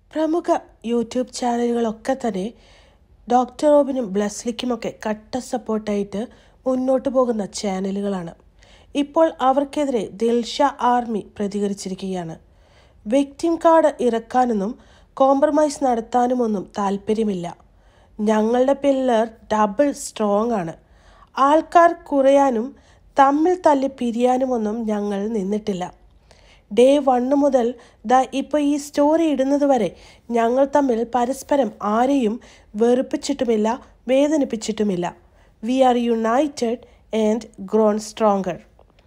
പ്രമുഖ യൂട്യൂബ് ചാനലുകളൊക്കെ തന്നെ ഡോക്ടർ റോബിനും ബ്ലസ്ലിക്കുമൊക്കെ കട്ട സപ്പോർട്ടായിട്ട് മുന്നോട്ട് പോകുന്ന ചാനലുകളാണ് ഇപ്പോൾ അവർക്കെതിരെ ദിൽഷ ആർമി പ്രതികരിച്ചിരിക്കുകയാണ് വിക്ടിം കാർഡ് ഇറക്കാനൊന്നും കോംപ്രമൈസ് നടത്താനുമൊന്നും താല്പര്യമില്ല ഞങ്ങളുടെ പില്ലർ ഡബിൾ സ്ട്രോങ് ആണ് ആൾക്കാർ കുറയാനും തമ്മിൽ തല്ലി പിരിയാനുമൊന്നും ഞങ്ങൾ നിന്നിട്ടില്ല ഡേ വണ്ണ് മുതൽ ദാ ഇപ്പോൾ ഈ സ്റ്റോറി ഇടുന്നത് വരെ ഞങ്ങൾ തമ്മിൽ പരസ്പരം ആരെയും വെറുപ്പിച്ചിട്ടുമില്ല വേദനിപ്പിച്ചിട്ടുമില്ല we are united and grown stronger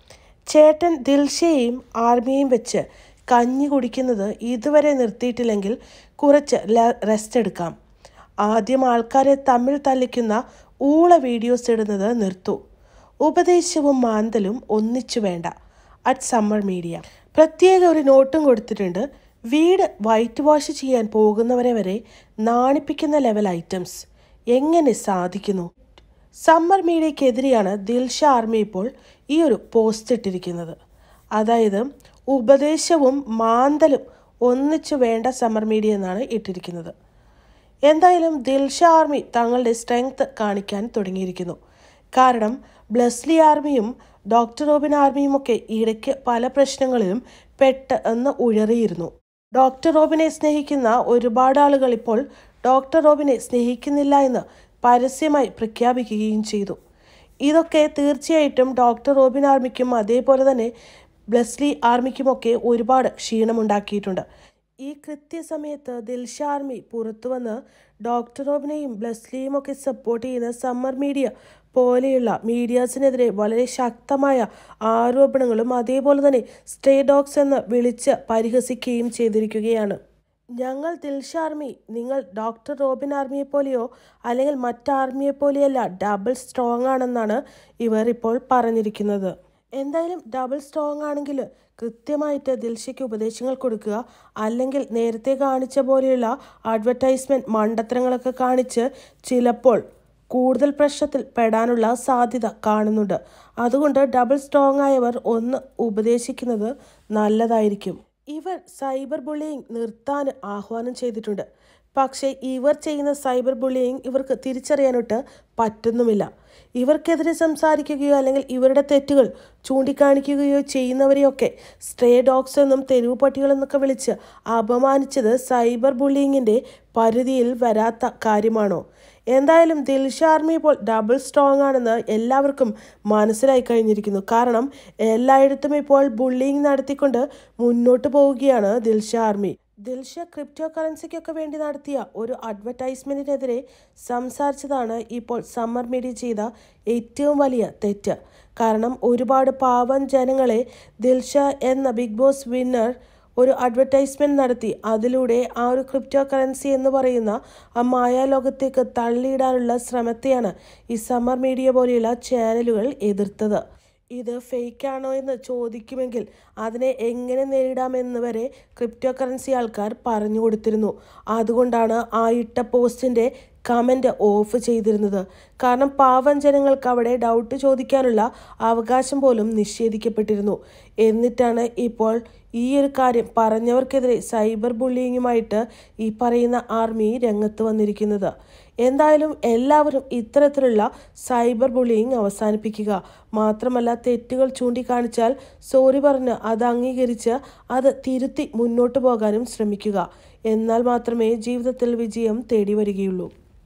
ചേട്ടൻ ദിൽഷയെയും ആർമിയെയും വെച്ച് കഞ്ഞി കുടിക്കുന്നത് ഇതുവരെ നിർത്തിയിട്ടില്ലെങ്കിൽ കുറച്ച് റെസ്റ്റ് എടുക്കാം ആദ്യം ആൾക്കാരെ തമ്മിൽ തല്ലിക്കുന്ന ഊള വീഡിയോസ് ഇടുന്നത് നിർത്തൂ ഉപദേശവും മാന്തലും ഒന്നിച്ചു വേണ്ട അറ്റ് സമ്മർ മീഡിയ പ്രത്യേക ഒരു നോട്ടും കൊടുത്തിട്ടുണ്ട് വീട് വൈറ്റ് വാഷ് ചെയ്യാൻ പോകുന്നവരെ വരെ നാണിപ്പിക്കുന്ന ലെവൽ ഐറ്റംസ് എങ്ങനെ സാധിക്കുന്നു സമ്മർ മീഡിയക്കെതിരെയാണ് ദിൽഷ ആർമി ഇപ്പോൾ ഈ ഒരു പോസ്റ്റ് ഇട്ടിരിക്കുന്നത് അതായത് ഉപദേശവും മാന്തലും ഒന്നിച്ചു വേണ്ട സമ്മർ മീഡിയ എന്നാണ് ഇട്ടിരിക്കുന്നത് എന്തായാലും ദിൽഷ ആർമി തങ്ങളുടെ സ്ട്രെങ്ത് കാണിക്കാൻ തുടങ്ങിയിരിക്കുന്നു കാരണം ബ്ലസ്ലി ആർമിയും ഡോക്ടർ റോബിൻ ആർമിയും ഒക്കെ ഇടയ്ക്ക് പല പ്രശ്നങ്ങളിലും പെട്ട് എന്ന് ഉഴറിയിരുന്നു ഡോക്ടർ റോബിനെ സ്നേഹിക്കുന്ന ഒരുപാട് ആളുകൾ ഇപ്പോൾ ഡോക്ടർ റോബിനെ സ്നേഹിക്കുന്നില്ല എന്ന് പരസ്യമായി പ്രഖ്യാപിക്കുകയും ചെയ്തു ഇതൊക്കെ തീർച്ചയായിട്ടും ഡോക്ടർ റോബിൻ ആർമിക്കും അതേപോലെ തന്നെ ബ്ലസ്ലി ആർമിക്കുമൊക്കെ ഒരുപാട് ക്ഷീണമുണ്ടാക്കിയിട്ടുണ്ട് ഈ കൃത്യസമയത്ത് ദിൽഷ ആർമി പുറത്തു വന്ന് ഡോക്ടർ റോബിനെയും ബ്ലസ്ലിയും ഒക്കെ സപ്പോർട്ട് ചെയ്യുന്ന സമ്മർ മീഡിയ പോലെയുള്ള മീഡിയാസിനെതിരെ വളരെ ശക്തമായ ആരോപണങ്ങളും അതേപോലെ തന്നെ സ്റ്റേ ഡോഗ്സ് എന്ന് വിളിച്ച് പരിഹസിക്കുകയും ചെയ്തിരിക്കുകയാണ് ഞങ്ങൾ ദിൽഷ ആർമി നിങ്ങൾ ഡോക്ടർ റോബിൻ ആർമിയെ പോലെയോ അല്ലെങ്കിൽ മറ്റ് ആർമിയെ പോലെയല്ല ഡബിൾ സ്ട്രോങ് ആണെന്നാണ് ഇവർ ഇപ്പോൾ പറഞ്ഞിരിക്കുന്നത് എന്തായാലും ഡബിൾ സ്ട്രോങ് ആണെങ്കിൽ കൃത്യമായിട്ട് ദിൽഷയ്ക്ക് ഉപദേശങ്ങൾ കൊടുക്കുക അല്ലെങ്കിൽ നേരത്തെ കാണിച്ച പോലെയുള്ള അഡ്വർടൈസ്മെൻറ്റ് മണ്ടത്തരങ്ങളൊക്കെ കാണിച്ച് ചിലപ്പോൾ കൂടുതൽ പ്രശ്നത്തിൽ പെടാനുള്ള സാധ്യത കാണുന്നുണ്ട് അതുകൊണ്ട് ഡബിൾ സ്ട്രോങ് ആയവർ ഒന്ന് ഉപദേശിക്കുന്നത് നല്ലതായിരിക്കും ഇവർ സൈബർ ബുള്ളിയിങ് നിർത്താൻ ആഹ്വാനം ചെയ്തിട്ടുണ്ട് പക്ഷേ ഇവർ ചെയ്യുന്ന സൈബർ ബുള്ളിയിങ് ഇവർക്ക് തിരിച്ചറിയാനൊട്ട് പറ്റുന്നുമില്ല ഇവർക്കെതിരെ സംസാരിക്കുകയോ അല്ലെങ്കിൽ ഇവരുടെ തെറ്റുകൾ ചൂണ്ടിക്കാണിക്കുകയോ ചെയ്യുന്നവരെയൊക്കെ സ്ട്രേ ഡോഗ്സ് എന്നും തെരുവ് പട്ടികളെന്നൊക്കെ വിളിച്ച് അപമാനിച്ചത് സൈബർ ബുള്ളിയിങ്ങിൻ്റെ പരിധിയിൽ വരാത്ത കാര്യമാണോ എന്തായാലും ദിൽഷ ആർമി ഇപ്പോൾ ഡബിൾ സ്ട്രോങ് ആണെന്ന് എല്ലാവർക്കും മനസ്സിലായി കഴിഞ്ഞിരിക്കുന്നു കാരണം എല്ലായിടത്തും ഇപ്പോൾ ബുള്ളിങ് നടത്തിക്കൊണ്ട് മുന്നോട്ട് പോവുകയാണ് ദിൽഷ ആർമി ദിൽഷ ക്രിപ്റ്റോ കറൻസിക്കൊക്കെ വേണ്ടി നടത്തിയ ഒരു അഡ്വർടൈസ്മെൻറ്റിനെതിരെ സംസാരിച്ചതാണ് ഇപ്പോൾ സമ്മർ മീഡിയ ചെയ്ത ഏറ്റവും വലിയ തെറ്റ് കാരണം ഒരുപാട് പാവം ജനങ്ങളെ ദിൽഷ എന്ന ബിഗ് ബോസ് വിന്നർ ഒരു അഡ്വർടൈസ്മെൻറ്റ് നടത്തി അതിലൂടെ ആ ഒരു ക്രിപ്റ്റോ കറൻസി എന്ന് പറയുന്ന ആ മായാലോകത്തേക്ക് തള്ളിയിടാനുള്ള ശ്രമത്തെയാണ് ഈ സമ്മർ മീഡിയ പോലെയുള്ള ചാനലുകൾ എതിർത്തത് ഇത് ഫേക്കാണോ എന്ന് ചോദിക്കുമെങ്കിൽ അതിനെ എങ്ങനെ നേരിടാമെന്ന് വരെ ക്രിപ്റ്റോ കറൻസി ആൾക്കാർ പറഞ്ഞു കൊടുത്തിരുന്നു അതുകൊണ്ടാണ് ആ ഇട്ട പോസ്റ്റിൻ്റെ കമൻറ്റ് ഓഫ് ചെയ്തിരുന്നത് കാരണം പാവം ജനങ്ങൾക്ക് അവിടെ ഡൗട്ട് ചോദിക്കാനുള്ള അവകാശം പോലും നിഷേധിക്കപ്പെട്ടിരുന്നു എന്നിട്ടാണ് ഇപ്പോൾ ഈ ഒരു കാര്യം പറഞ്ഞവർക്കെതിരെ സൈബർ ബുള്ളിങ്ങുമായിട്ട് ഈ പറയുന്ന ആർമി രംഗത്ത് വന്നിരിക്കുന്നത് എന്തായാലും എല്ലാവരും ഇത്തരത്തിലുള്ള സൈബർ ബുള്ളിയിങ് അവസാനിപ്പിക്കുക മാത്രമല്ല തെറ്റുകൾ ചൂണ്ടിക്കാണിച്ചാൽ സോറി പറഞ്ഞ് അത് അംഗീകരിച്ച് അത് തിരുത്തി മുന്നോട്ട് പോകാനും ശ്രമിക്കുക എന്നാൽ മാത്രമേ ജീവിതത്തിൽ വിജയം തേടി വരികയുള്ളൂ